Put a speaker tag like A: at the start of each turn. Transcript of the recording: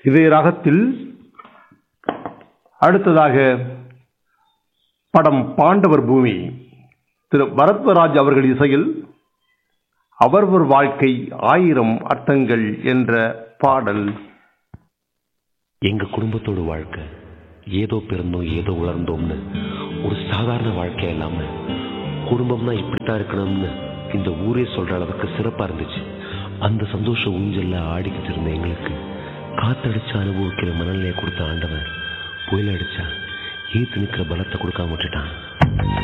A: இதே ராகத்தில் அடுத்ததாக படம் பாண்டவர் பூமி திரு பரத்வராஜ் அவர்கள் இசையில் அவரவர் வாழ்க்கை ஆயிரம் அர்த்தங்கள் என்ற பாடல்
B: எங்க குடும்பத்தோட வாழ்க்கை ஏதோ பிறந்தோம் ஏதோ வளர்ந்தோம்னு ஒரு சாதாரண வாழ்க்கை இல்லாம குடும்பம்னா இப்படித்தான் இருக்கணும்னு இந்த ஊரே சொல்ற அளவுக்கு சிறப்பா இருந்துச்சு அந்த சந்தோஷ ஊஞ்சல்ல ஆடிக்கிட்டு இருந்த எங்களுக்கு காத்தடிச்சு அனுபவிக்கிற மனநிலையை கொடுத்த ஆண்டவன் புயல் அடிச்சா ஈத்து நிக்கிற பலத்தை கொடுக்காம விட்டுட்டான்